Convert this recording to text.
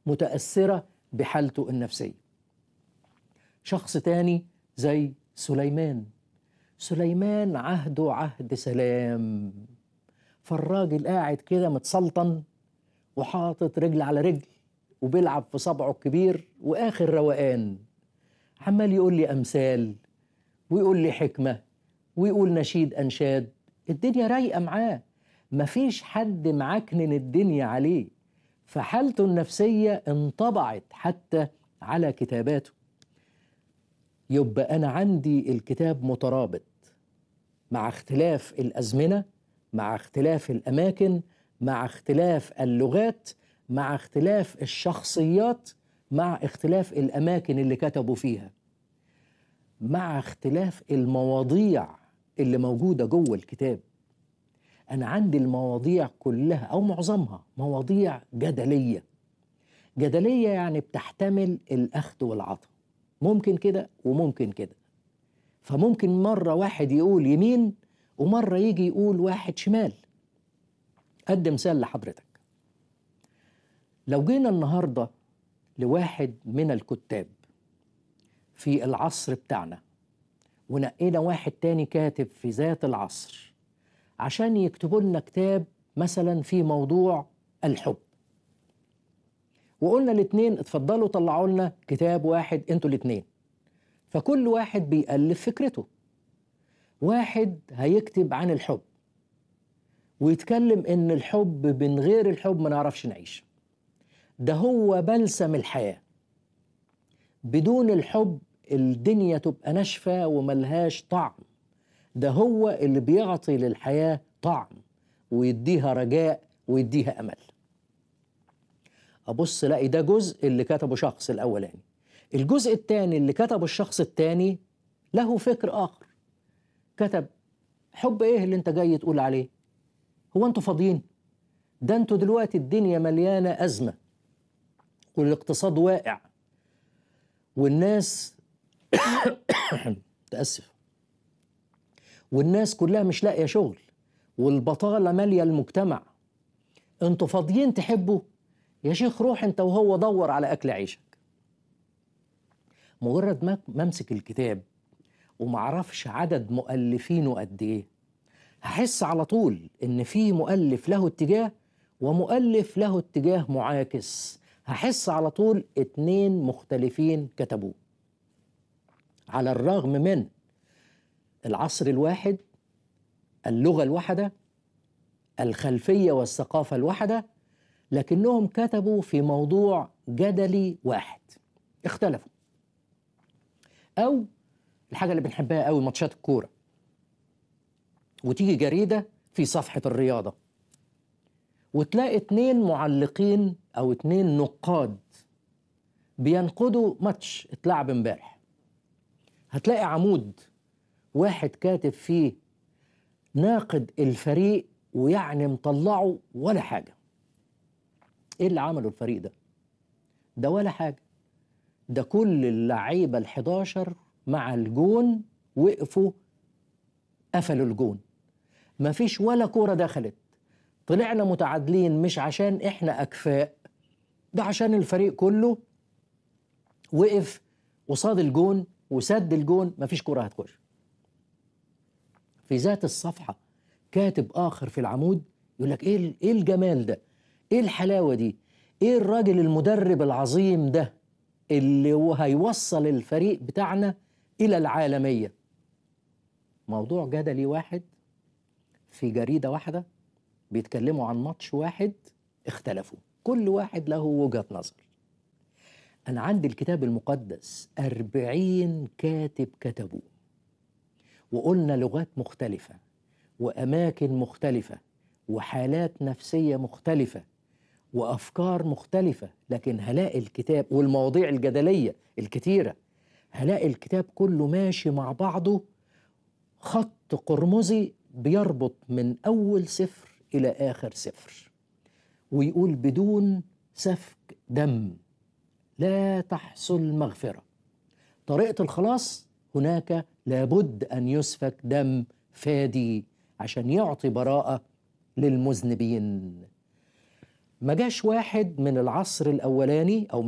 متأثرة بحالته النفسية شخص تاني زي سليمان سليمان عهده عهد سلام فالراجل قاعد كده متسلطن وحاطط رجل على رجل وبيلعب في صبعه الكبير واخر روقان عمال يقول لي امثال ويقول لي حكمه ويقول نشيد انشاد الدنيا رايقه معاه مفيش حد معكنن الدنيا عليه فحالته النفسيه انطبعت حتى على كتاباته يبقى انا عندي الكتاب مترابط مع اختلاف الازمنه مع اختلاف الاماكن مع اختلاف اللغات مع اختلاف الشخصيات مع اختلاف الاماكن اللي كتبوا فيها مع اختلاف المواضيع اللي موجوده جوه الكتاب انا عندي المواضيع كلها او معظمها مواضيع جدليه جدليه يعني بتحتمل الاخذ والعطاء ممكن كده وممكن كده فممكن مره واحد يقول يمين ومره يجي يقول واحد شمال ادي مثال لحضرتك لو جينا النهارده لواحد من الكتاب في العصر بتاعنا ونقينا واحد تاني كاتب في ذات العصر عشان يكتبوا لنا كتاب مثلا في موضوع الحب وقلنا الاتنين اتفضلوا طلعوا لنا كتاب واحد انتوا الاتنين فكل واحد بيألف فكرته واحد هيكتب عن الحب ويتكلم ان الحب من غير الحب ما نعرفش نعيش ده هو بلسم الحياة بدون الحب الدنيا تبقى ناشفة وملهاش طعم ده هو اللي بيعطي للحياة طعم ويديها رجاء ويديها أمل أبص لاقي ده جزء اللي كتبه شخص الأولاني الجزء الثاني اللي كتبه الشخص الثاني له فكر آخر كتب حب إيه اللي أنت جاي تقول عليه هو أنتوا فاضيين ده أنتوا دلوقتي الدنيا مليانة أزمة والاقتصاد واقع والناس تأسف والناس كلها مش لاقية شغل والبطالة مالية المجتمع انتوا فاضيين تحبوا يا شيخ روح انت وهو دور على أكل عيشك مجرد ما امسك الكتاب ومعرفش عدد مؤلفينه قد ايه هحس على طول ان في مؤلف له اتجاه ومؤلف له اتجاه معاكس هحس على طول اتنين مختلفين كتبوه على الرغم من العصر الواحد اللغة الواحدة الخلفية والثقافة الواحدة لكنهم كتبوا في موضوع جدلي واحد اختلفوا أو الحاجة اللي بنحبها قوي ماتشات الكورة وتيجي جريدة في صفحة الرياضة وتلاقي اتنين معلقين او اتنين نقاد بينقدوا ماتش اتلعب امبارح هتلاقي عمود واحد كاتب فيه ناقد الفريق ويعني مطلعه ولا حاجه ايه اللي عمله الفريق ده ده ولا حاجه ده كل اللعيبه ال11 مع الجون وقفوا قفلوا الجون مفيش ولا كوره دخلت طلعنا متعادلين مش عشان احنا اكفاء ده عشان الفريق كله وقف قصاد الجون وسد الجون مفيش كرة هتخش في ذات الصفحة كاتب آخر في العمود يقول لك إيه إيه الجمال ده؟ إيه الحلاوة دي؟ إيه الراجل المدرب العظيم ده اللي هيوصل الفريق بتاعنا إلى العالمية؟ موضوع جدلي واحد في جريدة واحدة بيتكلموا عن ماتش واحد اختلفوا كل واحد له وجهة نظر أنا عندي الكتاب المقدس أربعين كاتب كتبوا وقلنا لغات مختلفة وأماكن مختلفة وحالات نفسية مختلفة وأفكار مختلفة لكن هلاقي الكتاب والمواضيع الجدلية الكتيرة هلاقي الكتاب كله ماشي مع بعضه خط قرمزي بيربط من أول سفر إلى آخر سفر ويقول بدون سفك دم لا تحصل مغفرة طريقة الخلاص هناك لابد أن يسفك دم فادي عشان يعطي براءة للمذنبين ما جاش واحد من العصر الأولاني أو